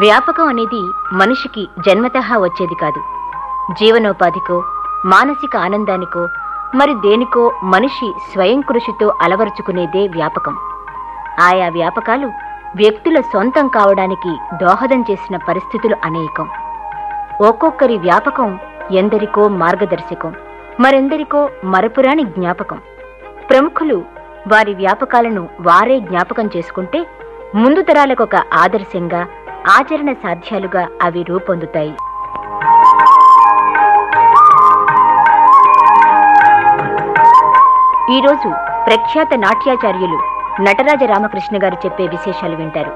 వ్యాపకం అనేది మనిషికి జన్మతహా వచ్చేది కాదు జీవనోపాధికో మానసిక ఆనందానికో మరి దేనికో మనిషి స్వయం కృషితో అలవరుచుకునేదే వ్యాపకం ఆయా వ్యాపకాలు వ్యక్తుల సొంతం కావడానికి దోహదం చేసిన పరిస్థితులు అనేకం ఒక్కొక్కరి వ్యాపకం ఎందరికో మార్గదర్శకం మరెందరికో మరపురాని జ్ఞాపకం ప్రముఖులు వారి వ్యాపకాలను వారే జ్ఞాపకం చేసుకుంటే ముందు తరాలకొక ఆదర్శంగా ఆచరణ సాధ్యాలుగా అవి రూపొందుతాయి ఈరోజు ప్రఖ్యాత నాట్యాచార్యులు నటరాజ రామకృష్ణ గారు చెప్పే విశేషాలు వింటారు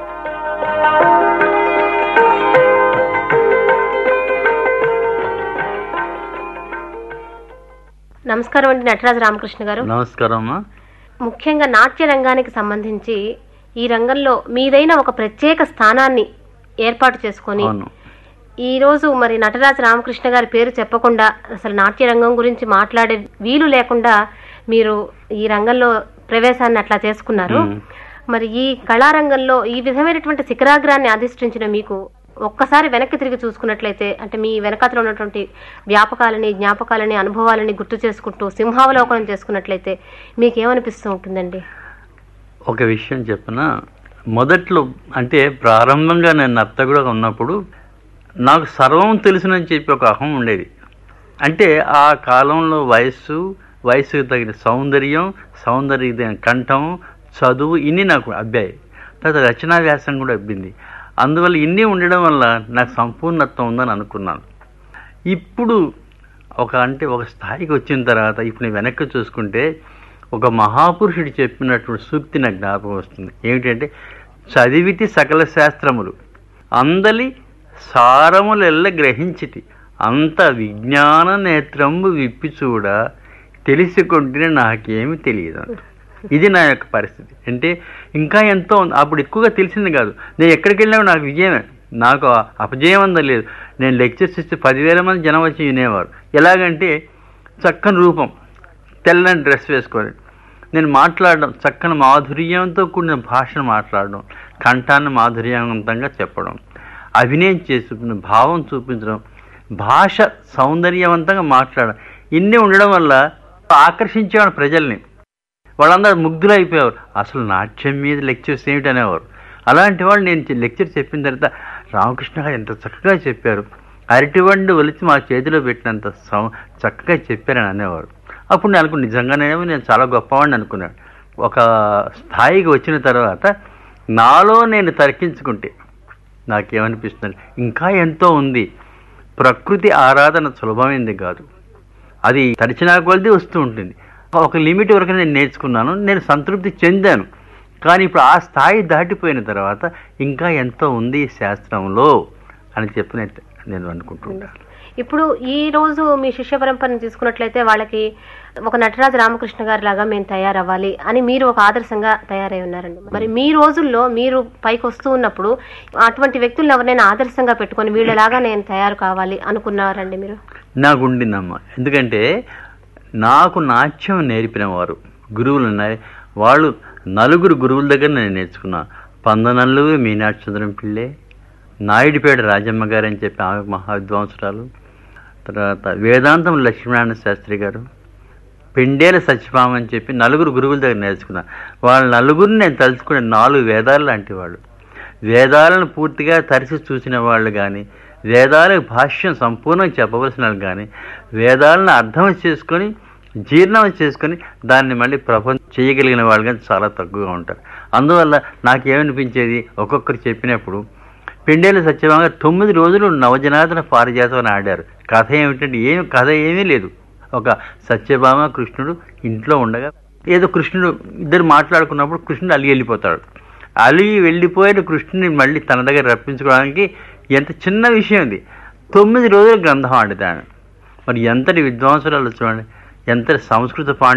నమస్కారం అండి నటరాజ రామకృష్ణ గారు నమస్కారం అమ్మా ముఖ్యంగా నాట్య రంగానికి సంబంధించి ఈ రంగంలో మీదైన ఒక ప్రత్యేక స్థానాన్ని ఏర్పాటు చేసుకొని అవును ఈ రోజు మరి నటరాజ రామకృష్ణ గారి పేరు చెప్పకుండా అసలు నాట్య రంగం గురించి మాట్లాడే వీలు లేకుండా మీరు ఈ రంగంలో ప్రవేశాన్ని అట్లా చేసుకున్నారు మ్మ్. మరి ఈ కళారంగంలో ఈ విధమైనటువంటి శిఖరాగ్రాన్ని అధిష్ఠించిన మీకు ఒక్కసారి వెనక్కి తిరిగి చూసుకున్నట్లయితే అంటే మీ వెనకాతలో ఉన్నటువంటి వ్యాపకాలని జ్ఞాపకాలని అనుభవాలని గుర్తు చేసుకుంటూ సింహావలోకనం చేసుకున్నట్లయితే మీకేమనిపిస్తూ ఉంటుందండి ఒక విషయం చెప్పిన మొదట్లో అంటే ప్రారంభంగా నేను నర్తకుడుగా ఉన్నప్పుడు నాకు సర్వం తెలుసునని చెప్పి ఒక అహం ఉండేది అంటే ఆ కాలంలో వయస్సు వయసుకు తగిన సౌందర్యం సౌందర్య తగిన కంఠం చదువు ఇన్ని నాకు అబ్బాయి తర్వాత రచనా వ్యాసం కూడా అబ్బింది అందువల్ల ఇన్ని ఉండడం వల్ల నాకు సంపూర్ణత్వం ఉందని అనుకున్నాను ఇప్పుడు ఒక అంటే ఒక స్థాయికి వచ్చిన తర్వాత ఇప్పుడు నేను వెనక్కి చూసుకుంటే ఒక మహాపురుషుడు చెప్పినటువంటి సూక్తి నాకు జ్ఞాపకం వస్తుంది ఏమిటంటే చదివితి సకల శాస్త్రములు అందలి సారములెల్ల గ్రహించితి అంత విజ్ఞాన నేత్రంబు విప్పి చూడ తెలిసికొంటే నాకేమి తెలియదు అంట. ఇది నా యొక్క పరిస్థితి అంటే ఇంకా ఎంతో ఉంది అప్పుడు ఎక్కువగా తెలిసింది కాదు నేను ఎక్కడికి వెళ్ళినా నాకు విజయమే నాకు అపజయం అందా లేదు నేను లెక్చర్స్ ఇస్తే పదివేల మంది జనం వచ్చి వినేవారు ఎలాగంటే చక్కని రూపం తెల్లని డ్రెస్ వేసుకొని నేను మాట్లాడడం చక్కని మాధుర్యంతో కూడిన భాషను మాట్లాడడం కంఠాన్ని మాధుర్యవంతంగా చెప్పడం అభినయం చేసి భావం చూపించడం భాష సౌందర్యవంతంగా మాట్లాడడం ఇన్ని ఉండడం వల్ల ఆకర్షించేవాడు ప్రజల్ని వాళ్ళందరూ ముగ్ధులు అయిపోయేవారు అసలు నాట్యం మీద లెక్చర్స్ ఏమిటి అనేవారు అలాంటి వాళ్ళు నేను లెక్చర్ చెప్పిన తర్వాత రామకృష్ణ గారు ఎంత చక్కగా చెప్పారు అరటివండి ఒలిచి మా చేతిలో పెట్టినంత సౌ చక్కగా చెప్పారని అనేవారు అప్పుడు నేను అనుకున్నాను నిజంగానేమో నేను చాలా గొప్పవాడిని అనుకున్నాను ఒక స్థాయికి వచ్చిన తర్వాత నాలో నేను తర్కించుకుంటే నాకేమనిపిస్తుంది ఇంకా ఎంతో ఉంది ప్రకృతి ఆరాధన సులభమైంది కాదు అది తడిచినా కొలది వస్తూ ఉంటుంది ఒక లిమిట్ వరకు నేను నేర్చుకున్నాను నేను సంతృప్తి చెందాను కానీ ఇప్పుడు ఆ స్థాయి దాటిపోయిన తర్వాత ఇంకా ఎంతో ఉంది ఈ శాస్త్రంలో అని చెప్పినట్టు నేను అనుకుంటున్నాను ఇప్పుడు ఈ రోజు మీ శిష్య పరంపరను తీసుకున్నట్లయితే వాళ్ళకి ఒక నటరాజ రామకృష్ణ గారి లాగా మేము తయారవ్వాలి అని మీరు ఒక ఆదర్శంగా తయారై ఉన్నారండి మరి మీ రోజుల్లో మీరు పైకి వస్తూ ఉన్నప్పుడు అటువంటి వ్యక్తులను ఎవరినైనా ఆదర్శంగా పెట్టుకొని వీళ్ళలాగా నేను తయారు కావాలి అనుకున్నారండి మీరు నాకు ఉండిందమ్మా ఎందుకంటే నాకు నాట్యం నేర్పిన వారు గురువులు ఉన్నాయి వాళ్ళు నలుగురు గురువుల దగ్గర నేను నేర్చుకున్నా పందనల్లు మీనాక్షి చంద్రం పిళ్ళే నాయుడిపేట రాజమ్మ గారు అని చెప్పి ఆమె మహావిద్వాంసురాలు తర్వాత వేదాంతం లక్ష్మీనారాయణ శాస్త్రి గారు పెండేల సత్యభామ అని చెప్పి నలుగురు గురువుల దగ్గర నేర్చుకున్నా వాళ్ళ నలుగురిని నేను తలుచుకునే నాలుగు వేదాలు లాంటి వాళ్ళు వేదాలను పూర్తిగా తరిచి చూసిన వాళ్ళు కానీ వేదాలకు భాష్యం సంపూర్ణంగా చెప్పవలసిన వాళ్ళు కానీ వేదాలను అర్థం చేసుకొని జీర్ణం చేసుకొని దాన్ని మళ్ళీ ప్రపంచం చేయగలిగిన వాళ్ళు కానీ చాలా తక్కువగా ఉంటారు అందువల్ల నాకేమనిపించేది ఒక్కొక్కరు చెప్పినప్పుడు పెండేల సత్యభామ గారు తొమ్మిది రోజులు నవజనార్దన పారిజాతం అని ఆడారు కథ ఏమిటంటే ఏమి కథ ఏమీ లేదు ఒక సత్యభామ కృష్ణుడు ఇంట్లో ఉండగా ఏదో కృష్ణుడు ఇద్దరు మాట్లాడుకున్నప్పుడు కృష్ణుడు అలిగి వెళ్ళిపోతాడు అలిగి వెళ్ళిపోయిన కృష్ణుని మళ్ళీ తన దగ్గర రప్పించుకోవడానికి ఎంత చిన్న విషయం ఇది తొమ్మిది రోజులు గ్రంథం ఆడుతాను మరి ఎంతటి విద్వాంసురాలు చూడండి ఎంతటి సంస్కృత పాండి